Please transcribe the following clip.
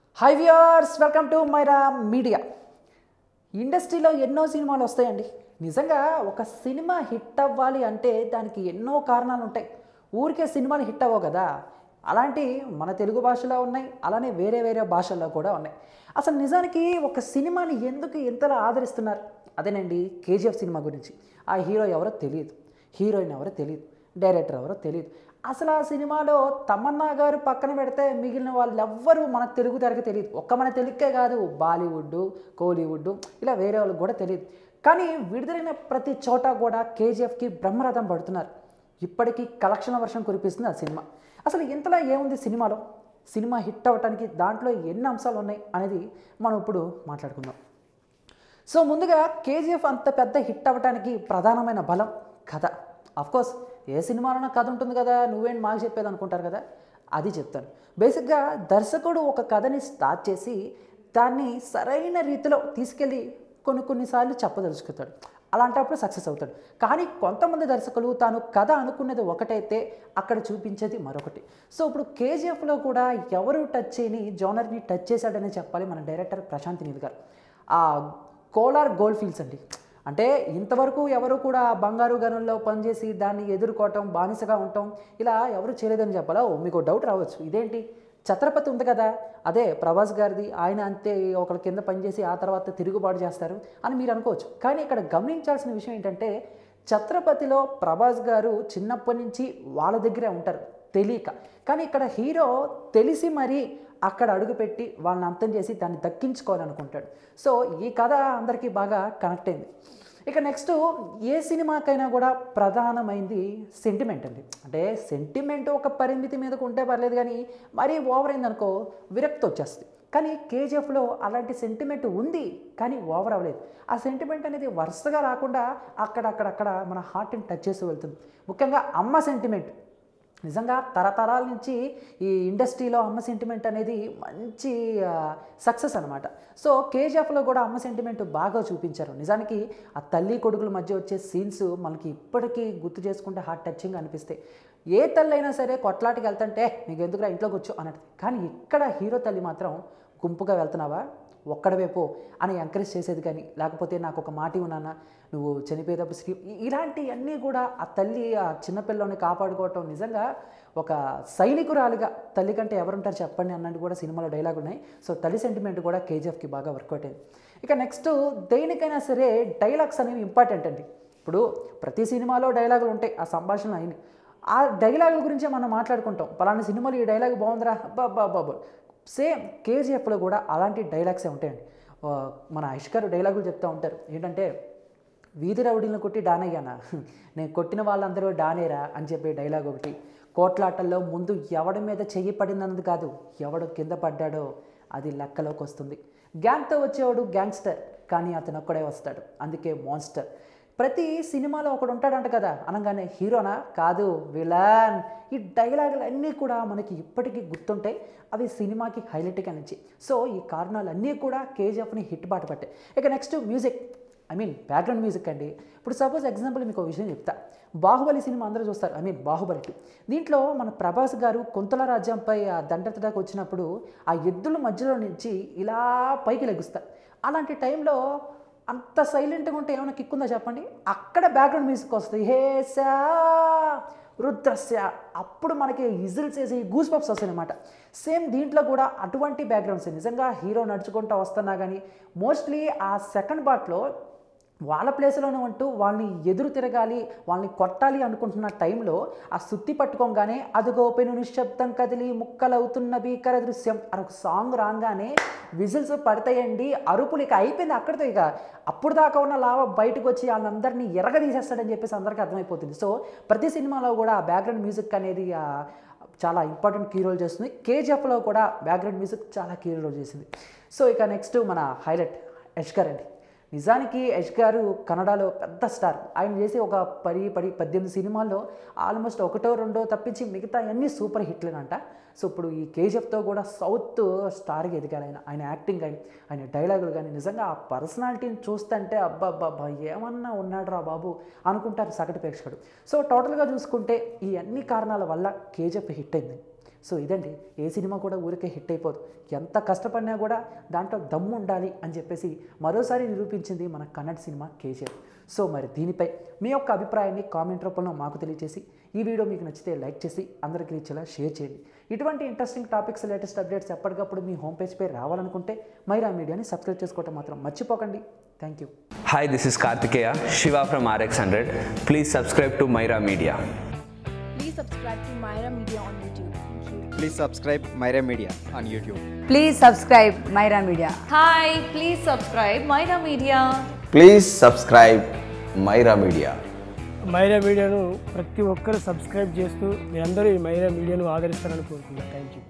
High viewers welcome to Myra Media ఇండస్ట్రీలో ఎన్నో సినిమాలు వస్తాయండి నిజంగా ఒక సినిమా హిట్ అవ్వాలి అంటే దానికి ఎన్నో కారణాలు ఉంటాయి ఊరికే సినిమాలు హిట్ అవ్వవు కదా అలాంటి మన తెలుగు భాషలో ఉన్నాయి అలానే వేరే వేరే భాషల్లో కూడా ఉన్నాయి అసలు నిజానికి ఒక సినిమాని ఎందుకు ఎంతలా ఆదరిస్తున్నారు అదేనండి కేజీఎఫ్ సినిమా గురించి ఆ హీరో ఎవరో తెలియదు హీరోయిన్ ఎవరో తెలియదు డైరెక్టర్ ఎవరో తెలియదు అసలు ఆ సినిమాలో తమన్నా గారు పక్కన పెడితే మిగిలిన వాళ్ళు ఎవ్వరూ మన తెలుగు తెరకి తెలియదు ఒక్క మన తెలుగుకే కాదు బాలీవుడ్ కోలీవుడ్ ఇలా వేరే వాళ్ళకి కూడా తెలియదు కానీ విడుదలైన ప్రతి చోట కూడా కేజీఎఫ్కి బ్రహ్మరథం పడుతున్నారు ఇప్పటికీ కలెక్షన్ల వర్షం కురిపిస్తుంది ఆ సినిమా అసలు ఇంతలా ఏముంది సినిమాలో సినిమా హిట్ అవ్వటానికి దాంట్లో ఎన్ని అంశాలు ఉన్నాయి అనేది మనం ఇప్పుడు మాట్లాడుకుందాం సో ముందుగా కేజీఎఫ్ అంత పెద్ద హిట్ అవ్వడానికి ప్రధానమైన బలం కథ కోర్స్ ఏ సినిమాలోనో కథ ఉంటుంది కదా నువ్వేంటి మాకు చెప్పేది అనుకుంటారు కదా అది చెప్తాను బేసిక్గా దర్శకుడు ఒక కథని స్టార్ట్ చేసి దాన్ని సరైన రీతిలో తీసుకెళ్ళి కొన్ని కొన్నిసార్లు చెప్పదలుచుకుంటాడు అలాంటప్పుడు సక్సెస్ అవుతాడు కానీ కొంతమంది దర్శకులు తాను కథ అనుకున్నది ఒకటైతే అక్కడ చూపించేది మరొకటి సో ఇప్పుడు కేజీఎఫ్లో కూడా ఎవరు టచ్ చేయని జోనర్ని టచ్ చేశాడని చెప్పాలి మన డైరెక్టర్ ప్రశాంత్ నీల్ గారు ఆ కోలార్ గోల్డ్ ఫీల్డ్స్ అండి అంటే ఇంతవరకు ఎవరు కూడా బంగారు గనుల్లో పనిచేసి దాన్ని ఎదుర్కోవటం బానిసగా ఉండటం ఇలా ఎవరు చేయలేదని చెప్పాలా ఓ మీకు డౌట్ రావచ్చు ఇదేంటి ఛత్రపతి ఉంది కదా అదే ప్రభాస్ గారిది ఆయన అంతే ఒకళ్ళ కింద పనిచేసి ఆ తర్వాత తిరుగుబాటు చేస్తారు అని మీరు అనుకోవచ్చు కానీ ఇక్కడ గమనించాల్సిన విషయం ఏంటంటే ఛత్రపతిలో ప్రభాస్ గారు చిన్నప్పటి నుంచి వాళ్ళ దగ్గరే ఉంటారు తెలియక కానీ ఇక్కడ హీరో తెలిసి మరీ అక్కడ అడుగుపెట్టి వాళ్ళని అంతం చేసి దాన్ని దక్కించుకోవాలనుకుంటాడు సో ఈ కథ అందరికీ బాగా కనెక్ట్ అయింది ఇక నెక్స్ట్ ఏ సినిమాకైనా కూడా ప్రధానమైంది సెంటిమెంట్ అండి అంటే సెంటిమెంట్ ఒక పరిమితి మీదకు ఉంటే పర్లేదు కానీ మరీ ఓవర్ అయిందనుకో విరక్తి వచ్చేస్తుంది కానీ కేజీఎఫ్లో అలాంటి సెంటిమెంట్ ఉంది కానీ ఓవర్ అవ్వలేదు ఆ సెంటిమెంట్ అనేది వరుసగా రాకుండా అక్కడక్కడక్కడ మన హార్ట్ని టచ్ చేస్తూ వెళ్తుంది ముఖ్యంగా అమ్మ సెంటిమెంట్ నిజంగా తరతరాల నుంచి ఈ ఇండస్ట్రీలో అమ్మ సెంటిమెంట్ అనేది మంచి సక్సెస్ అనమాట సో కేజీఎఫ్లో కూడా అమ్మ సెంటిమెంట్ బాగా చూపించారు నిజానికి ఆ తల్లి కొడుకుల మధ్య వచ్చే సీన్స్ మనకి ఇప్పటికీ గుర్తు చేసుకుంటే హార్ట్ టచింగ్ అనిపిస్తాయి ఏ తల్లి అయినా సరే కొట్లాటికి వెళ్తుంటే నీకు ఎందుకురా ఇంట్లోకి వచ్చు అన్నట్టు కానీ ఇక్కడ హీరో తల్లి మాత్రం గుంపుగా వెళ్తున్నావా ఒక్కడవైపో అని ఎంకరేజ్ చేసేది కానీ లేకపోతే నాకు ఒక మాట ఉన్నానా నువ్వు చనిపోయేటప్పుడు శ్రీ ఇలాంటివన్నీ కూడా ఆ తల్లి ఆ చిన్నపిల్లని కాపాడుకోవటం నిజంగా ఒక సైనికురాలిగా తల్లి కంటే ఎవరుంటారు చెప్పండి అన్నట్టు కూడా సినిమాలో డైలాగ్ ఉన్నాయి సో తల్లి సెంటిమెంట్ కూడా కేజీఎఫ్కి బాగా వర్కౌట్ అయింది ఇక నెక్స్ట్ దేనికైనా సరే డైలాగ్స్ అనేవి ఇంపార్టెంట్ అండి ఇప్పుడు ప్రతి సినిమాలో డైలాగులు ఉంటాయి ఆ సంభాషణ అయిన ఆ డైలాగుల గురించే మనం మాట్లాడుకుంటాం పలానా సినిమాలో ఈ డైలాగ్ బాగుందిరా అబ్బా బాబు సేమ్ కేజీఎఫ్లో కూడా అలాంటి డైలాగ్సే ఉంటాయండి ఆ, మన ఐష్కర్ డైలాగులు చెప్తూ ఉంటారు ఏంటంటే వీధి రౌడీలను కొట్టి డానయ్యానా నేను కొట్టిన వాళ్ళందరూ డానేరా అని చెప్పే డైలాగ్ ఒకటి కోట్లాటల్లో ముందు ఎవడి మీద చెయ్యి పడినందుకు కాదు ఎవడు కింద పడ్డాడో అది లెక్కలోకి వస్తుంది గ్యాంగ్తో వచ్చేవాడు గ్యాంగ్స్టర్ కానీ అతను ఒక్కడే వస్తాడు అందుకే మాన్స్టర్ ప్రతి సినిమాలో ఒకడు ఉంటాడంట కదా అనగానే హీరోనా కాదు విలన్ ఈ డైలాగులు అన్నీ కూడా మనకి ఇప్పటికీ గుర్తుంటాయి అవి సినిమాకి హైలైట్గా నుంచి సో ఈ కారణాలన్నీ కూడా కేజీఎఫ్ని హిట్ బాట పట్టాయి ఇక next music I mean background music అండి ఇప్పుడు సపోజ్ ఎగ్జాంపుల్ మీకు ఒక విషయం చెప్తా బాహుబలి సినిమా అందరూ చూస్తారు ఐ మీన్ బాహుబలి టూ దీంట్లో మన ప్రభాస్ గారు కొంతల రాజ్యంపై ఆ దండెత్తడానికి వచ్చినప్పుడు ఆ ఎద్దుల మధ్యలో నుంచి ఇలా పైకి లెగుస్తారు అలాంటి టైంలో అంత సైలెంట్గా ఉంటే ఏమైనా కిక్కుందా చెప్పండి అక్కడ బ్యాక్గ్రౌండ్ మ్యూజిక్ వస్తుంది హే సా రుద్రస్య అప్పుడు మనకి విజిల్స్ వేసి గూస్ పప్స్ వస్తాయి అనమాట సేమ్ దీంట్లో కూడా అటువంటి బ్యాక్గ్రౌండ్స్ నిజంగా హీరో నడుచుకుంటూ వస్తున్నా కానీ మోస్ట్లీ ఆ సెకండ్ పార్ట్లో వాళ్ళ ప్లేస్లోనే ఉంటూ వాళ్ళని ఎదురు తిరగాలి వాళ్ళని కొట్టాలి అనుకుంటున్న టైంలో ఆ సుత్తి పట్టుకోగానే అదిగో పెను నిశ్శబ్దం కదిలి ముక్కలవుతున్న భీకర దృశ్యం అని ఒక సాంగ్ రాగానే విజిల్స్ పడతాయండి అరుపులు ఇక అయిపోయింది అక్కడితో ఇక అప్పుడు దాకా ఉన్న లావ బయటకు వచ్చి వాళ్ళందరినీ ఎరగదీసేస్తాడని చెప్పేసి అందరికీ అర్థమైపోతుంది సో ప్రతి సినిమాలో కూడా ఆ బ్యాక్గ్రౌండ్ మ్యూజిక్ అనేది ఆ, చాలా ఇంపార్టెంట్ కీ రోల్ చేస్తుంది కేజీఎఫ్లో కూడా బ్యాక్గ్రౌండ్ మ్యూజిక్ చాలా కీ రోల్ చేసింది సో ఇక నెక్స్ట్ మన హైలైట్ యష్కర్ అండి నిజానికి యష్ గారు కన్నడలో పెద్ద స్టార్ ఆయన చేసే ఒక పది పది పద్దెనిమిది సినిమాల్లో ఆల్మోస్ట్ ఒకటో రెండో తప్పించి మిగతా అన్నీ సూపర్ హిట్లేనంట సో ఇప్పుడు ఈ కేజీఎఫ్తో కూడా సౌత్ స్టార్గా ఎదిగారు ఆయన ఆయన యాక్టింగ్ కానీ ఆయన డైలాగులు కానీ నిజంగా ఆ పర్సనాలిటీని చూస్తుంటే అబ్బా అబ్బా ఏమన్నా ఉన్నాడు రా బాబు అనుకుంటారు సగటు ప్రేక్షకుడు సో టోటల్గా చూసుకుంటే ఈ అన్ని కారణాల వల్ల కేజీఎఫ్ హిట్ అయింది సో ఇదండి ఏ సినిమా కూడా ఊరికే హిట్ అయిపోదు ఎంత కష్టపడినా కూడా దాంట్లో దమ్ము ఉండాలి అని చెప్పేసి మరోసారి నిరూపించింది మన కన్నడ సినిమా కేజీఎఫ్ సో మరి దీనిపై మీ యొక్క అభిప్రాయాన్ని కామెంట్ రూపంలో మాకు తెలియజేసి ఈ వీడియో మీకు నచ్చితే లైక్ చేసి అందరికీ రీచేలా షేర్ చేయండి ఇటువంటి ఇంట్రెస్టింగ్ టాపిక్స్ లేటెస్ట్ అప్డేట్స్ ఎప్పటికప్పుడు మీ హోమ్ పేజ్పై రావాలనుకుంటే మైరా మీడియాని సబ్స్క్రైబ్ చేసుకోవటం మాత్రం మర్చిపోకండి thank you Hi, this is Kartikeya, Shiva from RX100. Please subscribe to Myra Media. Please subscribe to Myra Media on YouTube. Thank you. Please subscribe Myra Media on YouTube. Please subscribe Myra Media. Hi, please subscribe Myra Media. Please subscribe Myra Media Myra మీడియాను ప్రతి ఒక్కరు subscribe చేస్తూ మీరందరూ ఈ మైరా మీడియాను ఆదరిస్తారని కోరుకుంటున్నాను thank you